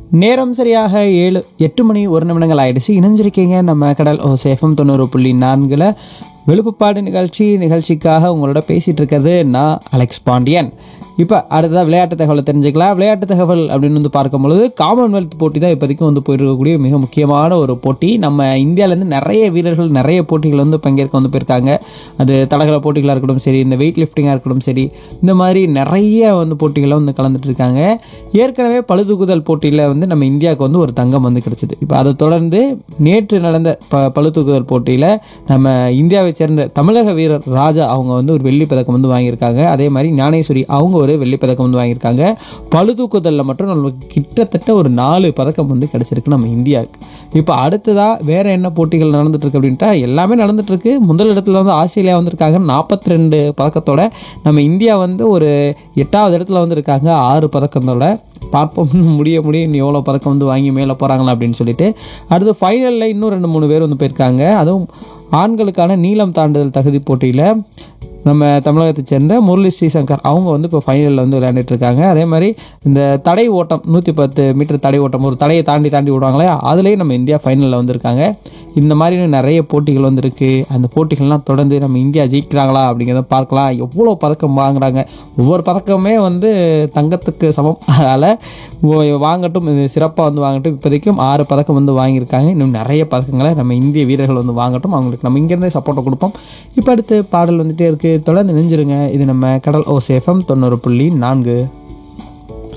நேரம் சரியாக ஏழு எட்டு மணி ஒரு நிமிடங்கள் ஆயிடுச்சு இணைஞ்சிருக்கீங்க நம்ம கடல் ஓ சேஃபம் தொண்ணூறு புள்ளி நான்கில் விழுப்புப்பாடு நிகழ்ச்சி நிகழ்ச்சிக்காக உங்களோட பேசிகிட்டு இருக்கிறது நான் அலெக்ஸ் பாண்டியன் இப்போ அடுத்ததாக விளையாட்டு தகவலை தெரிஞ்சுக்கலாம் விளையாட்டு தகவல் அப்படின்னு வந்து பார்க்கும்பொழுது காமன்வெல்த் போட்டி தான் இப்போதைக்கும் வந்து போயிட்டு இருக்கக்கூடிய மிக முக்கியமான ஒரு போட்டி நம்ம இந்தியாவிலேருந்து நிறைய வீரர்கள் நிறைய போட்டிகள் வந்து பங்கேற்க வந்து போயிருக்காங்க அது தடகள போட்டிகளாக இருக்கட்டும் சரி இந்த வெயிட் லிஃப்டிங்காக இருக்கட்டும் சரி இந்த மாதிரி நிறைய வந்து போட்டிகளில் வந்து கலந்துட்டு இருக்காங்க ஏற்கனவே பளுதூக்குதல் போட்டியில் வந்து நம்ம இந்தியாவுக்கு வந்து ஒரு தங்கம் வந்து கிடைச்சிது இப்போ அதை தொடர்ந்து நேற்று நடந்த ப பளுதூக்குதல் போட்டியில் நம்ம இந்தியாவை சேர்ந்த தமிழக வீரர் ராஜா அவங்க வந்து ஒரு வெள்ளி பதக்கம் வந்து வாங்கியிருக்காங்க அதே மாதிரி ஞானேஸ்வரி அவங்க ஒரு வெள்ளி பதக்கம் வந்து வாங்கியிருக்காங்க பளுதூக்குதலில் மட்டும் நமக்கு கிட்டத்தட்ட ஒரு நாலு பதக்கம் வந்து கிடைச்சிருக்கு நம்ம இந்தியாவுக்கு இப்போ அடுத்ததாக வேற என்ன போட்டிகள் நடந்துட்டு இருக்கு அப்படின்ட்டா எல்லாமே நடந்துட்டு இருக்கு முதல் இடத்துல வந்து ஆஸ்திரேலியா வந்திருக்காங்க நாற்பத்தி ரெண்டு பதக்கத்தோட நம்ம இந்தியா வந்து ஒரு எட்டாவது இடத்துல வந்து இருக்காங்க ஆறு பதக்கத்தோட பார்ப்போம் முடிய முடிய இன்னும் எவ்வளோ பதக்கம் வந்து வாங்கி மேலே போகிறாங்களா அப்படின்னு சொல்லிட்டு அடுத்து ஃபைனலில் இன்னும் ரெண்டு மூணு பேர் வந்து போயிருக்காங்க அதுவும் ஆண்களுக்கான நீளம் தாண்டுதல் தகுதி போட்டியில் நம்ம தமிழகத்தை சேர்ந்த முரளி ஸ்ரீசங்கர் அவங்க வந்து இப்போ ஃபைனலில் வந்து விளையாண்டுட்டு இருக்காங்க அதே மாதிரி இந்த தடை ஓட்டம் நூற்றி பத்து மீட்டர் தடை ஓட்டம் ஒரு தடையை தாண்டி தாண்டி விடுவாங்களே அதுலேயும் நம்ம இந்தியா ஃபைனலில் வந்திருக்காங்க இந்த மாதிரி இன்னும் நிறைய போட்டிகள் வந்திருக்கு அந்த போட்டிகள்லாம் தொடர்ந்து நம்ம இந்தியா ஜெயிக்கிறாங்களா அப்படிங்கிறத பார்க்கலாம் எவ்வளோ பதக்கம் வாங்குறாங்க ஒவ்வொரு பதக்கமே வந்து தங்கத்துக்கு சமம் அதனால் வாங்கட்டும் இது சிறப்பாக வந்து வாங்கட்டும் இப்போதைக்கும் ஆறு பதக்கம் வந்து வாங்கியிருக்காங்க இன்னும் நிறைய பதக்கங்களை நம்ம இந்திய வீரர்கள் வந்து வாங்கட்டும் அவங்களுக்கு நம்ம இங்கேருந்தே சப்போர்ட்டை கொடுப்போம் இப்போ அடுத்து பாடல் வந்துட்டே இருக்குது தொடர்ந்து நினைஞ்சிருங்க இது நம்ம கடல் ஓ சேஃபம் தொண்ணூறு புள்ளி நான்கு